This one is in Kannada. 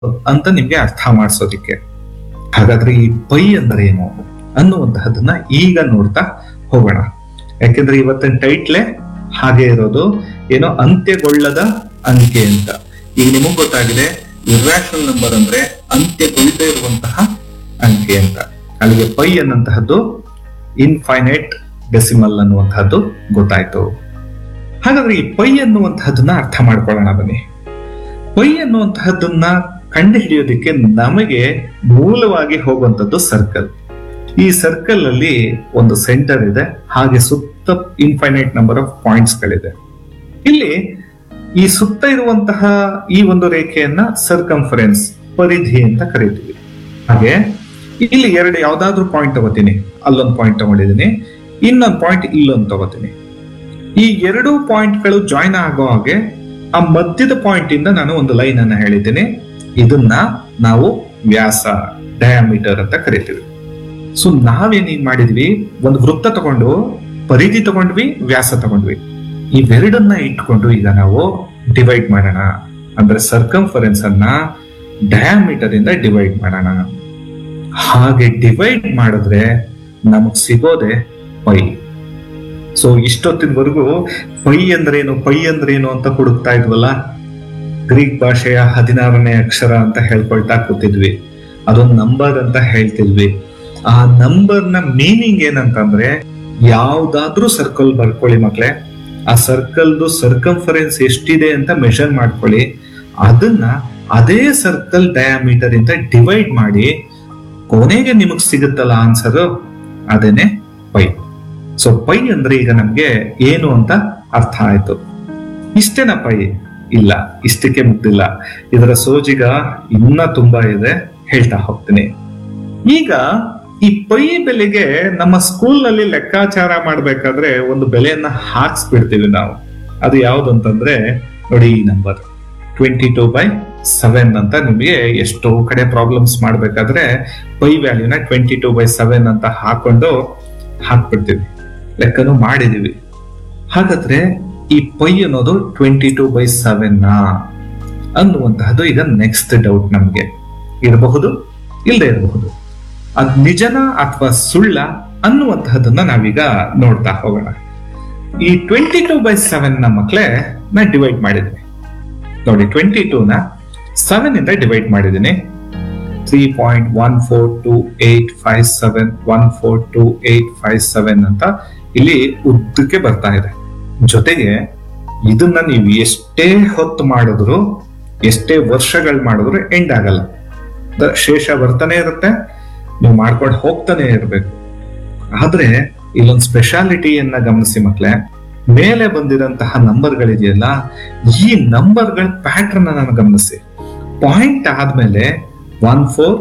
ಅಂತ ನಿಮ್ಗೆ ಅರ್ಥ ಮಾಡಿಸೋದಿಕ್ಕೆ ಹಾಗಾದ್ರೆ ಈ ಪೈ ಅಂದ್ರೆ ಏನು ಅನ್ನುವಂತಹದನ್ನ ಈಗ ನೋಡ್ತಾ ಹೋಗೋಣ ಯಾಕೆಂದ್ರೆ ಇವತ್ತಿನ ಟೈಟ್ಲೆ ಹಾಗೆ ಇರೋದು ಏನೋ ಅಂತ್ಯಗೊಳ್ಳದ ಅಂಕೆ ಅಂತ ಈಗ ನಿಮಗ್ ಗೊತ್ತಾಗಿದೆ ಇರ್ರಾಷನಲ್ ನಂಬರ್ ಅಂದ್ರೆ ಅಂತ್ಯಗೊಳ್ಳದೇ ಇರುವಂತಹ ಅಂಕೆ ಅಂತ ಅಲ್ಲಿಗೆ ಪೈ ಅನ್ನಂತಹದ್ದು ಇನ್ಫೈನೈಟ್ ಡೆಸಿಮಲ್ ಅನ್ನುವಂತಹದ್ದು ಗೊತ್ತಾಯ್ತು ಹಾಗಾದ್ರೆ ಈ ಪೈ ಅನ್ನುವಂತಹದನ್ನ ಅರ್ಥ ಮಾಡ್ಕೊಳ್ಳೋಣ ಬನ್ನಿ ಪೈ ಅನ್ನುವಂತಹದ್ದನ್ನ ಕಂಡು ಹಿಡಿಯೋದಕ್ಕೆ ನಮಗೆ ಮೂಲವಾಗಿ ಹೋಗುವಂತದ್ದು ಸರ್ಕಲ್ ಈ ಸರ್ಕಲ್ ಅಲ್ಲಿ ಒಂದು ಸೆಂಟರ್ ಇದೆ ಹಾಗೆ ಸುತ್ತ ಇನ್ಫೈನೈಟ್ ನಂಬರ್ ಆಫ್ ಪಾಯಿಂಟ್ಸ್ ಗಳಿದೆ ಇಲ್ಲಿ ಈ ಸುತ್ತ ಇರುವಂತಹ ಈ ಒಂದು ರೇಖೆಯನ್ನ ಸರ್ಕಂಫರೆನ್ಸ್ ಪರಿಧಿ ಅಂತ ಕರೀತೀವಿ ಹಾಗೆ ಇಲ್ಲಿ ಎರಡು ಯಾವ್ದಾದ್ರು ಪಾಯಿಂಟ್ ತಗೋತೀನಿ ಅಲ್ಲೊಂದು ಪಾಯಿಂಟ್ ತಗೊಂಡಿದ್ದೀನಿ ಇನ್ನೊಂದು ಪಾಯಿಂಟ್ ಇಲ್ಲೊಂದು ತಗೋತೀನಿ ಈ ಎರಡು ಪಾಯಿಂಟ್ಗಳು ಜಾಯಿನ್ ಆಗೋ ಹಾಗೆ ಆ ಮಧ್ಯದ ಪಾಯಿಂಟ್ ಇಂದ ನಾನು ಒಂದು ಲೈನ್ ಅನ್ನ ಹೇಳಿದ್ದೀನಿ ಇದನ್ನ ನಾವು ವ್ಯಾಸ ಡಯಾಮೀಟರ್ ಅಂತ ಕರಿತೀವಿ ಸೊ ನಾವೇನೇನ್ ಮಾಡಿದ್ವಿ ಒಂದು ವೃತ್ತ ತಗೊಂಡು ಪರಿಧಿ ತಗೊಂಡ್ವಿ ವ್ಯಾಸ ತಗೊಂಡ್ವಿ ಇವೆರಡನ್ನ ಇಟ್ಕೊಂಡು ಈಗ ನಾವು ಡಿವೈಡ್ ಮಾಡೋಣ ಅಂದ್ರೆ ಸರ್ಕಂಫರೆನ್ಸ್ ಅನ್ನ ಡಯಾಮೀಟರ್ ಇಂದ ಡಿವೈಡ್ ಮಾಡೋಣ ಹಾಗೆ ಡಿವೈಡ್ ಮಾಡಿದ್ರೆ ನಮಗ್ ಸಿಗೋದೆ ಪೈ ಸೊ ಇಷ್ಟೊತ್ತಿನವರೆಗೂ ಪೈ ಅಂದ್ರೇನು ಪೈ ಅಂದ್ರೇನು ಅಂತ ಹುಡುಕ್ತಾ ಇದ್ವಲ್ಲ ಗ್ರೀಕ್ ಭಾಷೆಯ ಹದಿನಾರನೇ ಅಕ್ಷರ ಅಂತ ಹೇಳ್ಕೊಳ್ತಾ ಕೂತಿದ್ವಿ ಅದೊಂದು ನಂಬರ್ ಅಂತ ಹೇಳ್ತಿದ್ವಿ ಆ ನಂಬರ್ ನ ಮೀನಿಂಗ್ ಏನಂತಂದ್ರೆ ಯಾವ್ದಾದ್ರೂ ಸರ್ಕಲ್ ಬರ್ಕೊಳ್ಳಿ ಮಕ್ಳೇ ಆ ಸರ್ಕಲ್ದು ಸರ್ಕಂಫರೆನ್ಸ್ ಎಷ್ಟಿದೆ ಅಂತ ಮೆಷರ್ ಮಾಡ್ಕೊಳ್ಳಿ ಅದನ್ನ ಅದೇ ಸರ್ಕಲ್ ಡಯಾಮೀಟರ್ ಇಂದ ಡಿವೈಡ್ ಮಾಡಿ ಕೊನೆಗೆ ನಿಮಗ್ ಸಿಗುತ್ತಲ್ಲ ಆನ್ಸರ್ ಅದೇನೆ ಪೈ ಸೊ ಪೈ ಅಂದ್ರೆ ಈಗ ನಮ್ಗೆ ಏನು ಅಂತ ಅರ್ಥ ಆಯ್ತು ಇಷ್ಟೇನ ಪೈ ಇಲ್ಲ ಇಷ್ಟಕ್ಕೆ ಮುಗ್ದಿಲ್ಲ ಇದರ ಸೋಜಿಗ ಇನ್ನ ತುಂಬಾ ಇದೆ ಹೇಳ್ತಾ ಹೋಗ್ತೀನಿ ಈಗ ಈ ಪೈ ಬೆಲೆಗೆ ನಮ್ಮ ಸ್ಕೂಲ್ ನಲ್ಲಿ ಲೆಕ್ಕಾಚಾರ ಮಾಡ್ಬೇಕಾದ್ರೆ ಒಂದು ಬೆಲೆಯನ್ನ ಹಾಕ್ಸ್ಬಿಡ್ತೀವಿ ನಾವು ಅದು ಯಾವ್ದು ಅಂತಂದ್ರೆ ನೋಡಿ ಈ number twenty two by seven ಅಂತ ನಿಮಗೆ ಎಷ್ಟೋ ಕಡೆ ಪ್ರಾಬ್ಲಮ್ಸ್ ಮಾಡ್ಬೇಕಾದ್ರೆ ಪೈ ವ್ಯಾಲ್ಯೂನ ಟ್ವೆಂಟಿ ಟೂ ಬೈ ಸೆವೆನ್ ಅಂತ ಹಾಕೊಂಡು ಹಾಕ್ಬಿಡ್ತೀವಿ ಲೆಕ್ಕನು ಮಾಡಿದೀವಿ ಹಾಗಾದ್ರೆ ಈ ಪೈ ಅನ್ನೋದು ಟ್ವೆಂಟಿ ಟೂ ಬೈ ಸೆವೆನ್ ಅನ್ನುವಂತಹದ್ದು ಈಗ ನೆಕ್ಸ್ಟ್ ಡೌಟ್ ನಮ್ಗೆ ಇರಬಹುದು ಇಲ್ಲದೆ ಇರಬಹುದು ಅದ್ ನಿಜನ ಅಥವಾ ಸುಳ್ಳ ಅನ್ನುವಂತಹದನ್ನ ನಾವೀಗ ನೋಡ್ತಾ ಹೋಗೋಣ ಈ ಟ್ವೆಂಟಿ ಟೂ ಬೈ ಸೆವೆನ್ ನ ಮಕ್ಳೇ ನಾ ಡಿವೈಡ್ ಮಾಡಿದ್ದೀನಿ ನೋಡಿ ಟ್ವೆಂಟಿ ಟೂ ನ ಸೆವೆನ್ ಇಂದ ಡಿವೈಡ್ ಮಾಡಿದ್ದೀನಿ three point one four two eight five seven one four two eight five seven ಅಂತ ಇಲ್ಲಿ ಉದ್ದಕ್ಕೆ ಬರ್ತಾ ಇದೆ ಜೊತೆಗೆ ಇದನ್ನ ನೀವು ಎಷ್ಟೇ ಹೊತ್ತು ಮಾಡಿದ್ರು ಎಷ್ಟೇ ವರ್ಷಗಳು ಮಾಡಿದ್ರು ಎಂಡ್ ಆಗಲ್ಲ ದ- ಶೇಷ ಬರ್ತಾನೆ ಇರುತ್ತೆ ನೀವು ಮಾಡ್ಕೊಂಡು ಹೋಗ್ತಾನೆ ಇರ್ಬೇಕು ಆದ್ರೆ ಇಲ್ಲೊಂದು ಸ್ಪೆಷಾಲಿಟಿಯನ್ನ ಗಮನಿಸಿ ಮಕ್ಳೇ ಮೇಲೆ ಬಂದಿರಂತಹ ನಂಬರ್ಗಳಿದೆಯಲ್ಲ ಈ ನಂಬರ್ಗಳ ಪ್ಯಾಟರ್ನ್ ಅನ್ನು ಗಮನಿಸಿ ಪಾಯಿಂಟ್ ಆದ್ಮೇಲೆ ಒನ್ ಫೋರ್